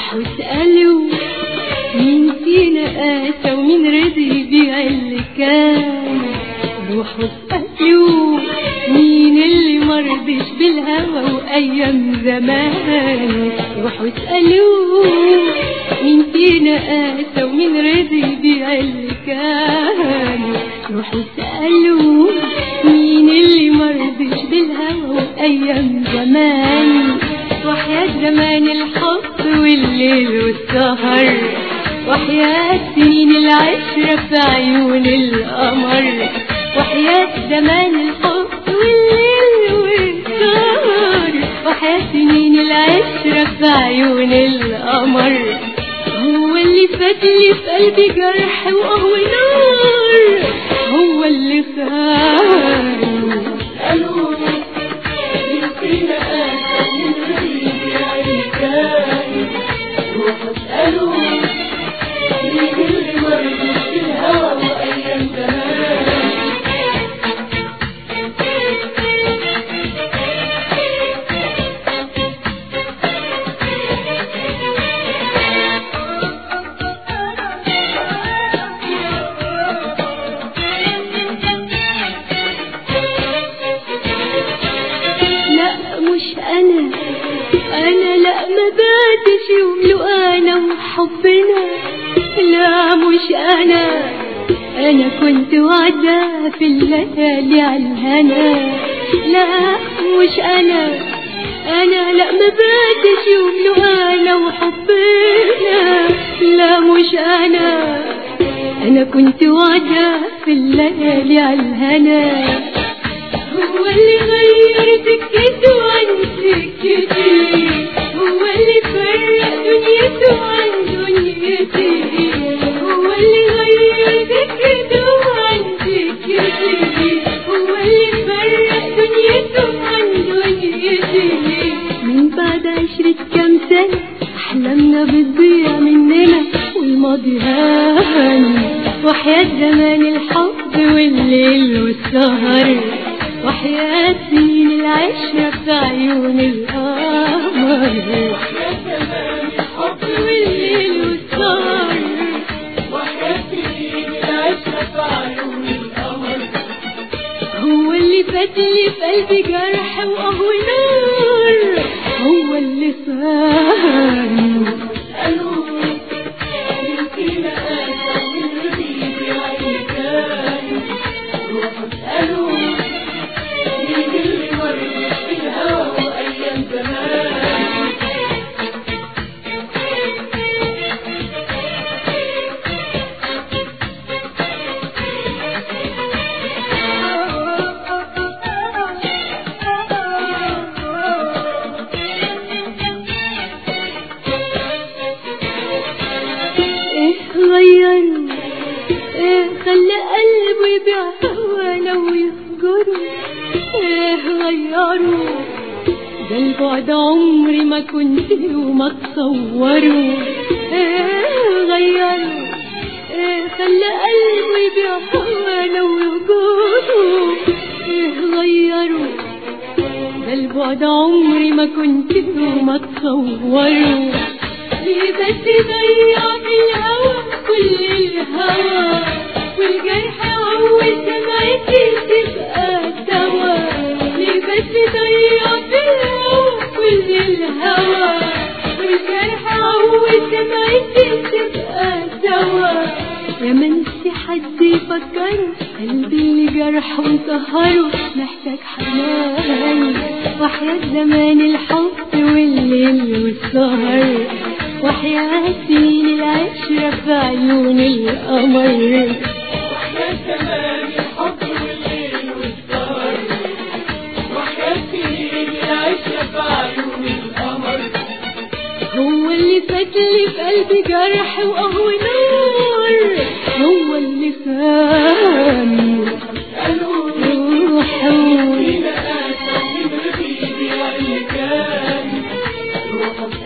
روحوا اسألوا مين فينا قاسى ومين رضي بيع اللي كان روحوا اسألوا مين اللي مرضيش بالهوى وأيام زمان روحوا اسألوا مين فينا قاسى ومين رضي بيع اللي كان روحوا اسألوا مين اللي مرضيش بالهوى وأيام زمان وحياة زمان الحب والليل والسهر وحياة سنين العشرة في عيون القمر وحياة زمان الحب والليل والسهر وحياة سنين العشرة في عيون القمر هو اللي فاتلي في قلبي جرح وهو نار هو اللي خان قالوا مين فينا قاسى من غريب عيكان روحوا اسألوا مين اللي مرضي في الهوى وأيام زمان لا مش انا انا لا ما باتش يوم لو انا وحبنا لا مش انا انا كنت وعدة في الليالي على الهنا لا مش انا انا لا ما باتش يوم لو انا وحبنا لا مش انا انا كنت وعدة في الليالي على الهنا هو اللي غير سكته عن سكتي هو اللي فرق دنيته عن دنيتي هو اللي غير سكته عن سكتي هو اللي فرق دنيته عن دنيتي من بعد عشرة كام سنة أحلامنا بتضيع مننا والماضي هان وحياة زمان الحب والليل والسهر وحياة سنين العشرة في عيون القمر يا زمان الحب والليل والسهر وحياة سنين العشرة في عيون القمر هو اللي فاتلي في قلبي جرح وقهوة نار هو اللي فان قالوا مين فينا قاسى من غريب عيكان روحوا اسألوا مين اللي مرضي في الهوى وأيام زمان ايه غيروا ايه خلى قلبه يبيع هوانا ويسجروا ايه غيروا ده البعد عمري ما كنت وما تصوروا ايه غيروا ايه خلى قلبه يبيع هوانا ويهجروا ايه غيروا ده البعد عمري ما كنت وما تصوروا ليه بس ضيع في الهوى كل الهوى والجرح أول سمعتي تبقى سوا ليه بس ضيع في الهوى كل الهوى والجرح أول سمعتي تبقى سوا يا منسي حد يفكره قلبي اللي جرحه وسهره محتاج حنان وحياة زمان الحب والليل والسهر وحياة سنين العشرة في عيون القمر وحياة زمان الحب والليل والسهر وحياة سنين العشرة في عيون القمر هو اللي فاتلي في قلبي جرح وقهوة نار هو اللي فان قالوا روحوا فينا قاسى من غريب عيكان روحوا